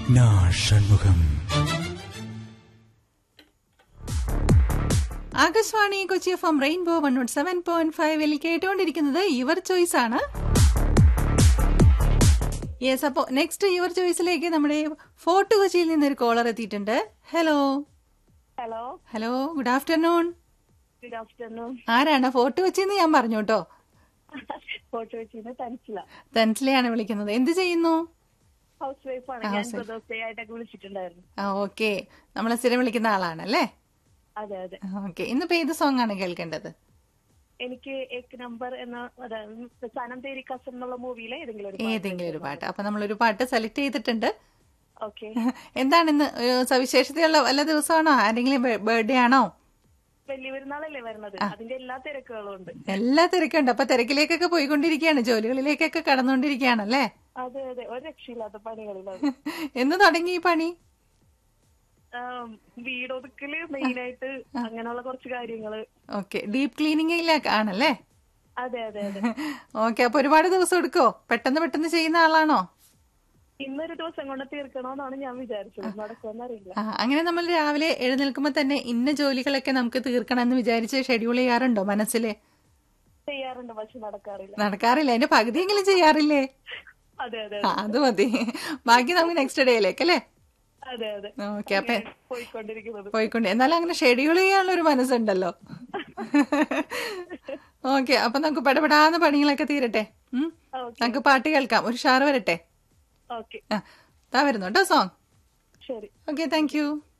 நான் Shanmugham Akashvani Kochi F M rainbow one nought seven point ഫൈവിൽ കേട്ടുകൊണ്ടിരിക്കുന്നത് യുവർ ചോയ്സ് ആണ് യെസ് അപ്പോ നെക്സ്റ്റ് യുവർ ചോയ്സിലേക്ക് നമ്മുടെ ഫോർട്ട് കൊച്ചിയിൽ നിന്നൊരു കോളർ എത്തിയിട്ടുണ്ട് hello hello hello good afternoon good afternoon ആരാണ് ഫോർട്ട് കൊച്ചിന്ന് ഞാൻ പറഞ്ഞു കേട്ടോ ഫോട്ടോ വെച്ചിരുന്ന് തനിച്ചില്ല തെൻസിലെയാണ് വിളിക്കുന്നത് എന്ത് ചെയ്യുന്നു ഹൗസ് വൈഫാണ് ഞാൻ ദിവസേ ആയിട്ടൊക്കെ വിളിച്ചിട്ടുണ്ടായിരുന്നു ആ ഓക്കെ നമ്മളെ സ്ഥിരം വിളിക്കുന്ന ആളാണല്ലേ അതെ അതെ ഓക്കെ ഇന്നിപ്പോ ഏത് സോങ് ആണ് കേൾക്കേണ്ടത് എനിക്ക് എക് നമ്പർ എന്ന അതായത് സനം തേരി കസം എന്നുള്ള മൂവിയിലെ ഏതെങ്കിലും ഒരു ഏതെങ്കിലും ഒരു പാട്ട് അപ്പൊ നമ്മളൊരു പാട്ട് സെലക്ട് ചെയ്തിട്ടുണ്ട് ഓക്കെ എന്താണ് ഇന്ന് ഒരു സവിശേഷതയുള്ള വല്ല ദിവസമാണോ ആരെങ്കിലും ബർത്ത്ഡേ ആണോ വലിയ പെരുന്നാളല്ലേ വരുന്നത് അതിന്റെ എല്ലാ തിരക്കുകളും ഉണ്ട് എല്ലാ തിരക്കുണ്ട് അപ്പൊ തിരക്കിലേക്കൊക്കെ പോയിക്കൊണ്ടിരിക്കുകയാണ് ജോലികളിലേക്കൊക്കെ കടന്നുകൊണ്ടിരിക്കുകയാണല്ലേ അതെ അതെ ഒരു രക്ഷയില്ലാത്ത പണികളിലാണ് എന്ന് തുടങ്ങി ഈ പണി ആം, വീടൊതുക്കല് മെയിൻ ആയിട്ട് അങ്ങനെയുള്ള കുറച്ച് കാര്യങ്ങള് ഓക്കെ ഡീപ് ക്ലീനിങ്ങിലേക്ക് ആണല്ലേ അതെ അതെ അതെ ഓക്കെ അപ്പൊ ഒരുപാട് ദിവസം എടുക്കോ പെട്ടെന്ന് പെട്ടെന്ന് ചെയ്യുന്ന ആളാണോ ഇന്നൊരു ദിവസം കൊണ്ട് തീർക്കണോന്നാണ് ഞാൻ വിചാരിച്ചത് നടക്കുമെന്നറിയില്ല ആ, അങ്ങനെ നമ്മൾ രാവിലെ എഴുന്നേൽക്കുമ്പോ തന്നെ ഇന്ന ജോലികളൊക്കെ നമുക്ക് തീർക്കണം എന്ന് വിചാരിച്ച് ഷെഡ്യൂൾ ചെയ്യാറുണ്ടോ മനസ്സില് ചെയ്യാറുണ്ട് പക്ഷെ നടക്കാറില്ല നടക്കാറില്ല അതിന്റെ പകുതിയെങ്കിലും ചെയ്യാറില്ലേ അതെ അതെ ആ, അത് മതി ബാക്കി നമുക്ക് നെക്സ്റ്റ് ഡേയിലേക്ക് അല്ലേ അതെ അതെ ഓക്കെ അപ്പൊ പോയിക്കൊണ്ടിരിക്കുന്നത് പോയിക്കൊണ്ട് എന്നാലും അങ്ങനെ ഷെഡ്യൂൾ ചെയ്യാനുള്ള ഒരു മനസ്സുണ്ടല്ലോ ഓക്കെ അപ്പൊ നമുക്ക് പടപെടാന്ന് പണികളൊക്കെ തീരട്ടെ ഉം? ഓക്കെ നമുക്ക് പാട്ട് കേൾക്കാം ഒരു ഷാറ് വരട്ടെ ഓക്കെ ആ താ വരുന്നു കേട്ടോ സോങ് ശരി ഓക്കെ താങ്ക് യു